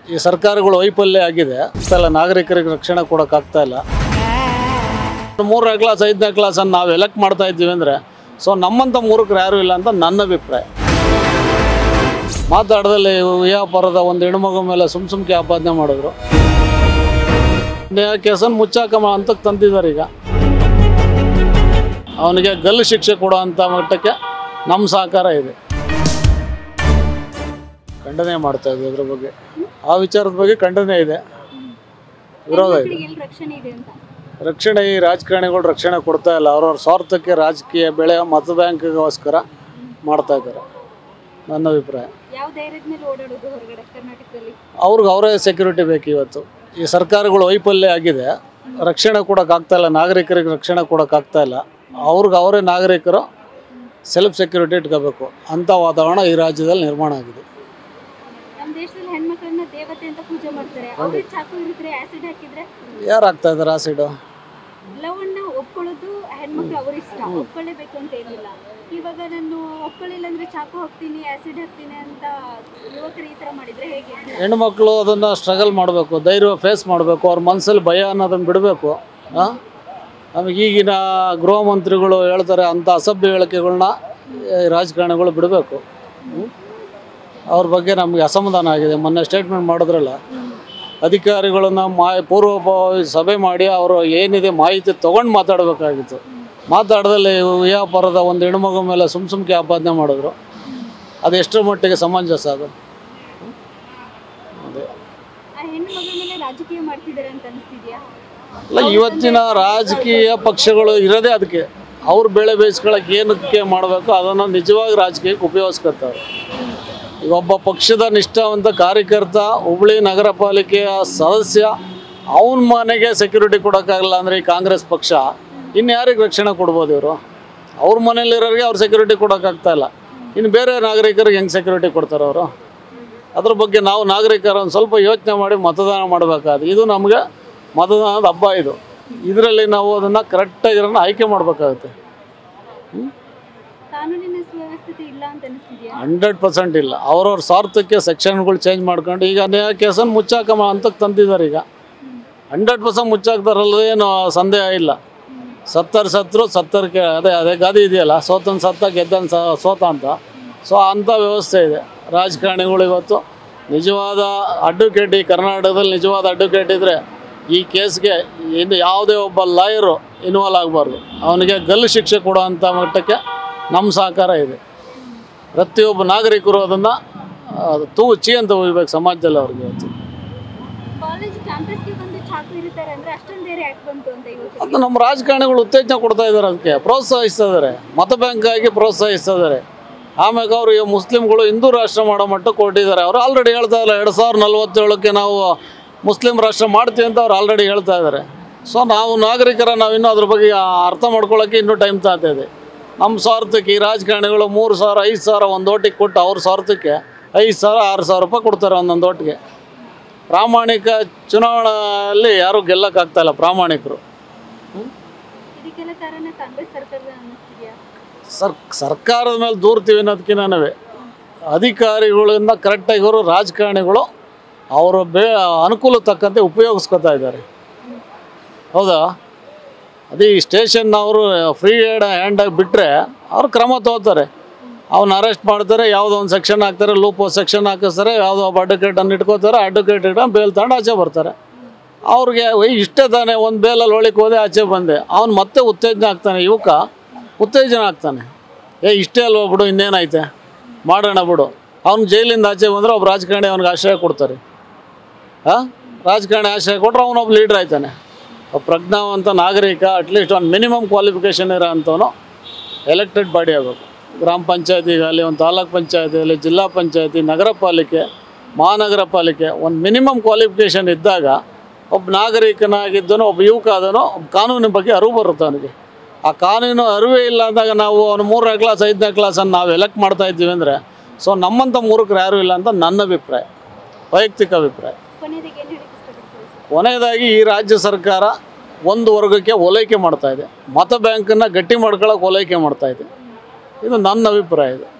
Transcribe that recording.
ಈ ಸರ್ಕಾರಗಳು ವೈಫಲ್ಯ ಆಗಿದೆ ಇಷ್ಟೆಲ್ಲ ನಾಗರಿಕರಿಗೆ ರಕ್ಷಣೆ ಕೊಡೋಕ್ಕಾಗ್ತಾ ಇಲ್ಲ ಮೂರನೇ ಕ್ಲಾಸ್ ಐದನೇ ಕ್ಲಾಸನ್ನು ನಾವು ಎಲೆಕ್ಟ್ ಮಾಡ್ತಾ ಇದ್ದೀವಿ ಅಂದರೆ ಸೊ ನಮ್ಮಂಥ ಮೂರ್ಖರು ಯಾರೂ ಇಲ್ಲ ಅಂತ ನನ್ನ ಅಭಿಪ್ರಾಯ ಮಾತಾಡ್ದಲ್ಲಿ ವ್ಯಾಪಾರದ ಒಂದು ಹೆಣ್ಮಗು ಮೇಲೆ ಸುಮ್ ಸುಮ್ಕೆ ಆಪಾದನೆ ಮಾಡಿದ್ರು ಕೇಸನ್ನು ಮುಚ್ಚಾಕ ಹಂತಕ್ಕೆ ತಂದಿದ್ದಾರೆ ಈಗ ಅವನಿಗೆ ಗಲ್ಲು ಶಿಕ್ಷೆ ಕೊಡೋ ಅಂಥ ಮಟ್ಟಕ್ಕೆ ನಮ್ಮ ಸಹಕಾರ ಇದೆ ಖಂಡನೆ ಮಾಡ್ತಾ ಇದ್ವಿ ಇದ್ರ ಬಗ್ಗೆ ಆ ವಿಚಾರದ ಬಗ್ಗೆ ಖಂಡನೆ ಇದೆ ವಿರೋಧ ಇದೆ ಎಲ್ಲಿ ರಕ್ಷಣೆ ಇದೆ ಅಂತ ರಕ್ಷಣೆ ಈ ರಾಜಕಾರಣಿಗಳು ರಕ್ಷಣೆ ಕೊಡ್ತಾ ಇಲ್ಲ ಅವ್ರವ್ರ ಸ್ವಾರ್ಥಕ್ಕೆ ರಾಜಕೀಯ ಬೆಳೆ ಮತ ಬ್ಯಾಂಕ್ಗೋಸ್ಕರ ಮಾಡ್ತಾ ಇದ್ದಾರೆ ನನ್ನ ಅಭಿಪ್ರಾಯ ಯಾವ ಧೈರ್ಯದ ಮೇಲೆ ಓಡಾಡೋದು ಹೊರಗಡೆ ಕರ್ನಾಟಕದಲ್ಲಿ ಅವ್ರಿಗೆ ಅವರೇ ಸೆಕ್ಯೂರಿಟಿ ಬೇಕು ಇವತ್ತು ಈ ಸರ್ಕಾರಗಳು ವೈಫಲ್ಯ ಆಗಿದೆ ರಕ್ಷಣೆ ಕೊಡೋಕ್ಕಾಗ್ತಾ ಇಲ್ಲ ನಾಗರಿಕರಿಗೆ ರಕ್ಷಣೆ ಕೊಡೋಕ್ಕಾಗ್ತಾ ಇಲ್ಲ ಅವ್ರಿಗೆ ಅವರೇ ನಾಗರಿಕರು ಸೆಲ್ಫ್ ಸೆಕ್ಯೂರಿಟಿ ಇಟ್ಕೋಬೇಕು ಅಂಥ ವಾತಾವರಣ ಈ ರಾಜ್ಯದಲ್ಲಿ ನಿರ್ಮಾಣ ಆಗಿದೆ ನಮ್ಮ ದೇಶದಲ್ಲಿ ಹೆಣ್ಮಕ್ಳನ್ನ ದೇವತೆ ಅಂತ ಪೂಜೆ ಮಾಡ್ತಾರೆ ಅವ್ರಿಗೆ ಚಾಕು ಇರಿದ್ರೆ ಆಸಿಡ್ ಹಾಕಿದ್ರೆ ಯಾರು ಆಗ್ತಾ ಇದ್ದಾರೆ ಆಸಿಡು ಲವ್ ಅನ್ನ ಒಪ್ಕೊಳ್ಳೋದು ಹೆಣ್ಮಕ್ಳು ಅವ್ರ ಇಷ್ಟ ಒಪ್ಕೊಳ್ಳೇಬೇಕು ಅಂತ ಏನಿಲ್ಲ ಇವಾಗ ನಾನು ಒಪ್ಕೊಳ್ಳಿಲ್ಲ ಅಂದ್ರೆ ಚಾಕು ಹಾಕ್ತೀನಿ ಆಸಿಡ್ ಹಾಕ್ತೀನಿ ಅಂತ ಯುವಕರು ಈ ತರ ಮಾಡಿದ್ರೆ ಹೇಗೆ ಹೆಣ್ಮಕ್ಳು ಅದನ್ನು ಸ್ಟ್ರಗಲ್ ಮಾಡಬೇಕು ಧೈರ್ಯ ಫೇಸ್ ಮಾಡಬೇಕು ಅವ್ರ ಮನಸ್ಸಲ್ಲಿ ಭಯ ಅನ್ನೋದನ್ನು ಬಿಡಬೇಕು ನಮಗೆ ಈಗಿನ ಗೃಹ ಮಂತ್ರಿಗಳು ಹೇಳ್ತಾರೆ ಅಂಥ ಅಸಭ್ಯ ಹೇಳಿಕೆಗಳನ್ನ ಈ ರಾಜಕಾರಣಿಗಳು ಬಿಡಬೇಕು ಅವ್ರ ಬಗ್ಗೆ ನಮಗೆ ಅಸಮಾಧಾನ ಆಗಿದೆ ಮೊನ್ನೆ ಸ್ಟೇಟ್ಮೆಂಟ್ ಮಾಡಿದ್ರಲ್ಲ ಅಧಿಕಾರಿಗಳನ್ನ ಮಾ ಪೂರ್ವಭಾವಿ ಸಭೆ ಮಾಡಿ ಅವರು ಏನಿದೆ ಮಾಹಿತಿ ತೊಗೊಂಡು ಮಾತಾಡಬೇಕಾಗಿತ್ತು ಮಾತಾಡ್ದಲ್ಲಿ ವ್ಯಾಪಾರದ ಒಂದು ಹೆಣ್ಮಗು ಮೇಲೆ ಸುಮ್ ಸುಮ್ಕೆ ಆಪಾದನೆ ಮಾಡಿದ್ರು ಅದು ಎಷ್ಟರ ಮಟ್ಟಿಗೆ ಸಮಂಜಸ ಅದು ಅದೇ ಆ ಹೆಣ್ಣು ಮಗಳ ಮೇಲೆ ರಾಜಕೀಯ ಮಾಡ್ತಿದ್ದಾರೆ ಅಂತ ಅನಿಸ್ತಿದ್ಯಾ ಅಲ್ಲ ಇವತ್ತಿನ ರಾಜಕೀಯ ಪಕ್ಷಗಳು ಇರೋದೇ ಅದಕ್ಕೆ ಅವ್ರು ಬೆಳೆ ಬೇಯಿಸ್ಕೊಳಕ್ಕೆ ಏನಕ್ಕೆ ಮಾಡಬೇಕು ಅದನ್ನು ನಿಜವಾಗಿ ರಾಜಕೀಯಕ್ಕೆ ಉಪಯೋಗಿಸ್ಕೊತಾರೆ ಈಗ ಒಬ್ಬ ಪಕ್ಷದ ನಿಷ್ಠಾವಂತ ಕಾರ್ಯಕರ್ತ ಹುಬ್ಳಿ ನಗರ ಪಾಲಿಕೆಯ ಸದಸ್ಯ ಅವನ ಮನೆಗೆ ಸೆಕ್ಯೂರಿಟಿ ಕೊಡೋಕ್ಕಾಗಲ್ಲ ಅಂದರೆ ಈ ಕಾಂಗ್ರೆಸ್ ಪಕ್ಷ ಇನ್ನು ಯಾರಿಗೆ ರಕ್ಷಣೆ ಕೊಡ್ಬೋದು ಇವರು ಅವ್ರ ಮನೇಲಿರೋರಿಗೆ ಅವ್ರು ಸೆಕ್ಯೂರಿಟಿ ಕೊಡೋಕ್ಕಾಗ್ತಾ ಇಲ್ಲ ಇನ್ನು ಬೇರೆ ನಾಗರಿಕರಿಗೆ ಹೆಂಗೆ ಸೆಕ್ಯೂರಿಟಿ ಕೊಡ್ತಾರೆ ಅವರು ಅದ್ರ ಬಗ್ಗೆ ನಾವು ನಾಗರಿಕರು ಒಂದು ಸ್ವಲ್ಪ ಯೋಚನೆ ಮಾಡಿ ಮತದಾನ ಮಾಡಬೇಕಾದ್ರೆ ಇದು ನಮಗೆ ಮತದಾನದ ಹಬ್ಬ ಇದು ಇದರಲ್ಲಿ ನಾವು ಅದನ್ನು ಕರೆಕ್ಟಾಗಿರೋನ್ನ ಆಯ್ಕೆ ಮಾಡಬೇಕಾಗುತ್ತೆ ಕಾನೂನಿನ ಸುವ್ಯವಸ್ಥತೆ ಇಲ್ಲ ಅಂತ ಅನಿಸ್ತಿದ್ಯಾ ಹಂಡ್ರೆಡ್ ಪರ್ಸೆಂಟ್ ಇಲ್ಲ ಅವ್ರವ್ರ ಸ್ವಾರ್ಥಕ್ಕೆ ಸೆಕ್ಷನ್ಗಳು ಚೇಂಜ್ ಮಾಡ್ಕೊಂಡು ಈಗ ನ್ಯಾಯ ಕೇಸನ್ನು ಮುಚ್ಚಾಕ ಹಂತಕ್ಕೆ ತಂದಿದ್ದಾರೆ ಈಗ ಹಂಡ್ರೆಡ್ ಪರ್ಸೆಂಟ್ ಮುಚ್ಚಾಕ್ತಾರಲ್ಲ ಏನು ಸಂದೇಹ ಇಲ್ಲ ಸತ್ತರ್ ಸತ್ರು ಸತ್ತರ್ಗೆ ಅದೇ ಅದೇ ಗಾದಿ ಇದೆಯಲ್ಲ ಸೋತನ್ ಸತ್ತ ಗೆದ್ದನ್ ಸ ಸೋತ ಅಂತ ಸೊ ಅಂಥ ವ್ಯವಸ್ಥೆ ಇದೆ ರಾಜಕಾರಣಿಗಳು ಇವತ್ತು ನಿಜವಾದ ಅಡ್ವೊಕೇಟ್ ಈ ಕರ್ನಾಟಕದಲ್ಲಿ ನಿಜವಾದ ಅಡ್ವೊಕೇಟ್ ಇದ್ದರೆ ಈ ಕೇಸ್ಗೆ ಇನ್ನು ಯಾವುದೇ ಒಬ್ಬ ಲಾಯರು ಇನ್ವಾಲ್ವ್ ಆಗಬಾರ್ದು ಅವನಿಗೆ ಗಲ್ಲು ಶಿಕ್ಷೆ ಕೊಡೋ ಅಂಥ ಮಟ್ಟಕ್ಕೆ ನಮ್ಮ ಸಹಕಾರ ಇದೆ ಪ್ರತಿಯೊಬ್ಬ ನಾಗರಿಕರು ಅದನ್ನು ತೂ ಚಿ ಅಂತ ಹೋಗ್ಬೇಕು ಸಮಾಜದಲ್ಲಿ ಅವ್ರಿಗೆ ಇವತ್ತು ಕಾಲೇಜ್ ಕ್ಯಾಂಪಸ್ಗೆ ಬಂದು ಚಾಕು ಇರ್ತಾರೆ ಅಂದ್ರೆ ಅಷ್ಟೊಂದು ಧೈರ್ಯ ಯಾಕೆ ಬಂತು ಅಂತ ಇವತ್ತು ಅದು ನಮ್ಮ ರಾಜಕಾರಣಿಗಳು ಉತ್ತೇಜನ ಕೊಡ್ತಾ ಇದ್ದಾರೆ ಅದಕ್ಕೆ ಪ್ರೋತ್ಸಾಹಿಸ್ತಾ ಇದ್ದಾರೆ ಮತ ಬ್ಯಾಂಕ್ ಆಗಿ ಪ್ರೋತ್ಸಾಹಿಸ್ತಾ ಇದ್ದಾರೆ ಆಮ್ಯಾಗ ಅವರು ಈ ಮುಸ್ಲಿಮ್ಗಳು ಹಿಂದೂ ರಾಷ್ಟ್ರ ಮಾಡೋ ಮಟ್ಟಕ್ಕೆ ಕೊಟ್ಟಿದ್ದಾರೆ ಅವರು ಆಲ್ರೆಡಿ ಹೇಳ್ತಾ ಇಲ್ಲ ಎರಡು ಸಾವಿರದ ನಲ್ವತ್ತೇಳಕ್ಕೆ ನಾವು ಮುಸ್ಲಿಂ ರಾಷ್ಟ್ರ ಮಾಡ್ತೀವಿ ಅಂತ ಅವ್ರು ಆಲ್ರೆಡಿ ಹೇಳ್ತಾ ಇದ್ದಾರೆ ಸೊ ನಾವು ನಾಗರಿಕರ ನಾವು ಇನ್ನೂ ಅದ್ರ ಬಗ್ಗೆ ಅರ್ಥ ಮಾಡ್ಕೊಳ್ಳೋಕ್ಕೆ ಇನ್ನೂ ಟೈಮ್ ತಾಗ್ತಾ ಇದೆ ನಮ್ಮ ಸ್ವಾರ್ಥಕ್ಕೆ ಈ ರಾಜಕಾರಣಿಗಳು ಮೂರು ಸಾವಿರ ಐದು ಸಾವಿರ ಒಂದು ಓಟಿಗೆ ಕೊಟ್ಟು ಅವ್ರ ಸ್ವಾರ್ಥಕ್ಕೆ ಐದು ಸಾವಿರ ಆರು ಸಾವಿರ ರೂಪಾಯಿ ಕೊಡ್ತಾರೆ ಒಂದೊಂದು ಓಟಿಗೆ ಪ್ರಾಮಾಣಿಕ ಚುನಾವಣೆಯಲ್ಲಿ ಯಾರೂ ಗೆಲ್ಲಕ್ಕಾಗ್ತಾ ಇಲ್ಲ ಪ್ರಾಮಾಣಿಕರು ಇದಕ್ಕೆಲ್ಲ ಕಾರಣ ಕಾಂಗ್ರೆಸ್ ಸರ್ಕಾರದ ಅನ್ನಿಸ್ತಿದ್ಯಾ ಸರ್ ಸರ್ಕಾರದ ಮೇಲೆ ದೂರ್ತೀವಿ ಅನ್ನೋದಕ್ಕಿಂತನೂ ಅಧಿಕಾರಿಗಳಿಂದ ಕರೆಕ್ಟಾಗಿ ಇವರು ರಾಜಕಾರಣಿಗಳು ಅವರ ಬೇ ಅನುಕೂಲ ತಕ್ಕಂತೆ ಉಪಯೋಗಿಸ್ಕೊತಾ ಇದ್ದಾರೆ ಹೌದಾ ಅದೇ ಈ ಸ್ಟೇಷನ್ ಅವರು ಫ್ರೀ ಹ್ಯಾಂಡ್ ಹ್ಯಾಂಡಾಗಿ ಬಿಟ್ಟರೆ ಅವ್ರು ಕ್ರಮ ತಗೋತಾರೆ ಅವನ್ನ ಅರೆಸ್ಟ್ ಮಾಡ್ತಾರೆ ಯಾವುದೋ ಒಂದು ಸೆಕ್ಷನ್ ಹಾಕ್ತಾರೆ ಲೂಪೋ ಸೆಕ್ಷನ್ ಹಾಕಿಸ್ತಾರೆ ಯಾವುದೋ ಒಬ್ಬ ಅಡ್ವೊಕೇಟನ್ನು ಇಟ್ಕೋತಾರೆ ಅಡ್ವೊಕೇಟ್ ಇಟ್ಕೊಂಡು ಬೇಲ್ ತಗೊಂಡು ಆಚೆ ಬರ್ತಾರೆ ಅವ್ರಿಗೆ ಒಯ್ ಇಷ್ಟೇ ತಾನೇ ಒಂದು ಬೇಲಲ್ಲಿ ಒಳಗೆ ಹೋದೆ ಆಚೆ ಬಂದೆ ಅವ್ನು ಮತ್ತೆ ಉತ್ತೇಜನ ಆಗ್ತಾನೆ ಯುವಕ ಉತ್ತೇಜನ ಆಗ್ತಾನೆ ಏ ಇಷ್ಟೇ ಅಲ್ವಾ ಬಿಡು ಇನ್ನೇನೈತೆ ಮಾಡೋಣ ಬಿಡು ಅವ್ನು ಜೈಲಿಂದ ಆಚೆ ಬಂದರೆ ಒಬ್ಬ ರಾಜಕಾರಣಿ ಅವ್ನಿಗೆ ಆಶ್ರಯ ಕೊಡ್ತಾರೆ ಹಾಂ ರಾಜಕಾರಣಿ ಆಶ್ರಯ ಕೊಟ್ಟರೆ ಅವನೊಬ್ಬ ಲೀಡ್ರ್ ಆಯ್ತಾನೆ ಒಬ್ಬ ಪ್ರಜ್ಞಾವಂತ ನಾಗರಿಕ ಅಟ್ಲೀಸ್ಟ್ ಒಂದು ಮಿನಿಮಮ್ ಕ್ವಾಲಿಫಿಕೇಷನ್ ಇರೋ ಅಂಥವನು ಎಲೆಕ್ಟೆಡ್ ಬಾಡಿ ಆಗಬೇಕು ಗ್ರಾಮ ಪಂಚಾಯತಿಗಾಗಲಿ ಒಂದು ತಾಲೂಕ್ ಪಂಚಾಯತಿಯಲ್ಲಿ ಜಿಲ್ಲಾ ಪಂಚಾಯತಿ ನಗರ ಪಾಲಿಕೆ ಮಹಾನಗರ ಪಾಲಿಕೆ ಒಂದು ಮಿನಿಮಮ್ ಕ್ವಾಲಿಫಿಕೇಷನ್ ಇದ್ದಾಗ ಒಬ್ಬ ನಾಗರಿಕನಾಗಿದ್ದನು ಒಬ್ಬ ಯುವಕ ಆದನು ಒಬ್ಬ ಕಾನೂನಿನ ಬಗ್ಗೆ ಅರಿವು ಬರುತ್ತೆ ಅವನಿಗೆ ಆ ಕಾನೂನು ಅರಿವೇ ಇಲ್ಲ ಅಂದಾಗ ನಾವು ಅವನು ಮೂರನೇ ಕ್ಲಾಸ್ ಐದನೇ ಕ್ಲಾಸನ್ನು ನಾವು ಎಲೆಕ್ಟ್ ಮಾಡ್ತಾ ಇದ್ದೀವಿ ಅಂದರೆ ಸೊ ನಮ್ಮಂಥ ಮೂರ್ಖರು ಯಾರೂ ಇಲ್ಲ ಅಂತ ನನ್ನ ಅಭಿಪ್ರಾಯ ವೈಯಕ್ತಿಕ ಅಭಿಪ್ರಾಯ ಕೊನೆಯದಾಗಿ ಏನು ಹೇಳಕ್ಕೆ ಇಷ್ಟಪಡ್ತೀವಿ ಸರ್ ಕೊನೆಯದಾಗಿ ಈ ರಾಜ್ಯ ಸರ್ಕಾರ ಒಂದು ವರ್ಗಕ್ಕೆ ಓಲೈಕೆ ಮಾಡ್ತಾ ಇದೆ ಮತ ಬ್ಯಾಂಕನ್ನು ಗಟ್ಟಿ ಮಾಡ್ಕೊಳ್ಳೋಕೆ ಓಲೈಕೆ ಮಾಡ್ತಾ ಇದೆ ಇದು ನನ್ನ ಅಭಿಪ್ರಾಯ ಇದು